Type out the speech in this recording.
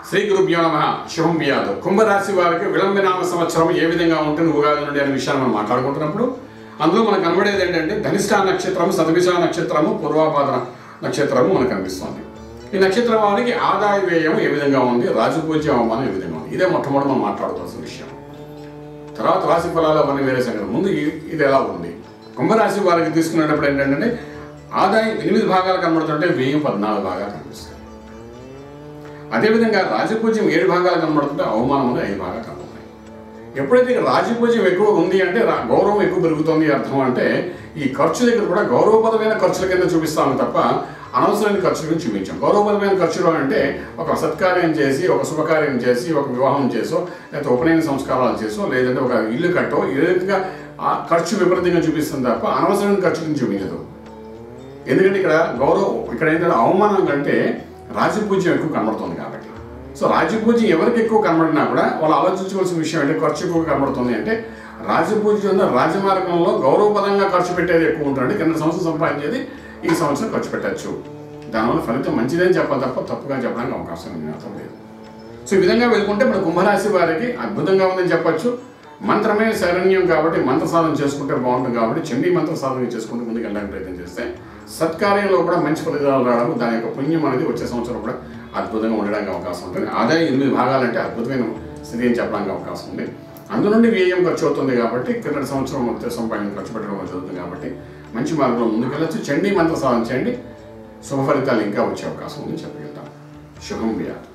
శ్రీ గురుభ్యో నమ శుభం వ్యాధు కుంభరాశి వారికి విలంబినామ సంవత్సరం ఏ విధంగా ఉంటుంది ఉగాది నుండి అనే విషయాన్ని మనం మాట్లాడుకుంటున్నప్పుడు అందులో మనకు కనబడేది ఏంటంటే ధనిష్ట నక్షత్రము సతభిష నక్షత్రము పూర్వాపాద నక్షత్రము మనకు కనిపిస్తుంది ఈ నక్షత్రం వారికి ఆదాయ వ్యయం ఏ విధంగా ఉంది రాజపూజ్య అవమానం ఏ విధంగా ఉంది ఇదే మొట్టమొదటి మనం మాట్లాడుకోవాల్సిన విషయం తర్వాత రాశి ఫలాలు అవన్నీ వేరే సంగతి ముందు ఈ- ఇది ఎలా ఉంది కుంభరాశి వారికి తీసుకునేటప్పుడు ఏంటంటే ఆదాయం ఎనిమిది భాగాలు కనబడుతుంటే వ్యయం పద్నాలుగు భాగాలు కనిపిస్తాయి అదేవిధంగా రాజపూజ్యం ఏడు భాగాలు కనబడుతుంటే అవమానం అనేది ఐదు భాగాలు కనబడుతున్నాయి ఎప్పుడైతే ఇక రాజపూజ్యం ఎక్కువ ఉంది అంటే రా- గౌరవం ఎక్కువ పెరుగుతుంది అర్థం అంటే ఈ ఖర్చు దగ్గర కూడా గౌరవపరమైన ఖర్చుల కింద చూపిస్తాము తప్ప అనవసరమైన ఖర్చుల కింద చూపించాం గౌరవపరమైన ఖర్చులు అంటే ఒక సత్కార్యం చేసి ఒక శుభకార్యం చేసి ఒక వివాహం చేసో లేకపోతే ఉపనయన సంస్కారాలు చేసో లేదంటే ఒక ఇల్లు కట్టో ఈ విధంగా ఆ ఖర్చు విపరీతంగా చూపిస్తుంది తప్ప అనవసరమైన ఖర్చు కింద చూపించదు ఎందుకంటే ఇక్కడ గౌరవం ఇక్కడ ఏంటంటే అవమానం కంటే రాజపూజ్యం ఎక్కువ కనబడుతుంది కాబట్టి సో రాజపూజ్యం ఎవరికి ఎక్కువ కనబడినా కూడా వాళ్ళు ఆలోచించవలసిన విషయం అంటే ఖర్చు ఎక్కువ కనబడుతుంది అంటే రాజపూజ్యం ఉన్న రాజమార్గంలో గౌరవపదంగా ఖర్చు పెట్టేది ఎక్కువ ఉంటుంది కింద సంవత్సరం సంపాదించేది ఈ సంవత్సరం ఖర్చు పెట్టచ్చు దానివల్ల ఫలితం మంచిదని చెప్పాలి తప్ప తప్పుగా చెప్పడానికి అవకాశం మాత్రం లేదు సో ఈ విధంగా వెళ్ళుకుంటే మన కుంభరాశి వారికి అద్భుతంగా ఉందని చెప్పొచ్చు మంత్రమే శరణ్యం కాబట్టి మంత్ర సాధన చేసుకుంటే బాగుంటుంది కాబట్టి చండీ మంత్ర సాధన చేసుకుంటూ ముందుకు వెళ్ళడానికి ప్రయత్నం చేస్తే సత్కార్యంలో కూడా మంచి ఫలితాలు రావడం దాని యొక్క పుణ్యం అనేది వచ్చే సంవత్సరం కూడా అద్భుతంగా ఉండడానికి అవకాశం ఉంటుంది ఆదాయం ఎనిమిది భాగాలంటే అద్భుతమైన స్థితి అని చెప్పడానికి అవకాశం ఉంది అందు నుండి వ్యయం ఖర్చు అవుతుంది కాబట్టి కింద సంవత్సరం మొత్తం సంపాదన ఖర్చు పెట్టడం జరుగుతుంది కాబట్టి మంచి మార్గంలో ముందుకెళ్ళచ్చు చండీ మంత్ర సాధన చేయండి శుభ ఫలితాలు ఇంకా వచ్చే అవకాశం ఉంది చెప్పగలుగుతాం శుభం వ్యాధి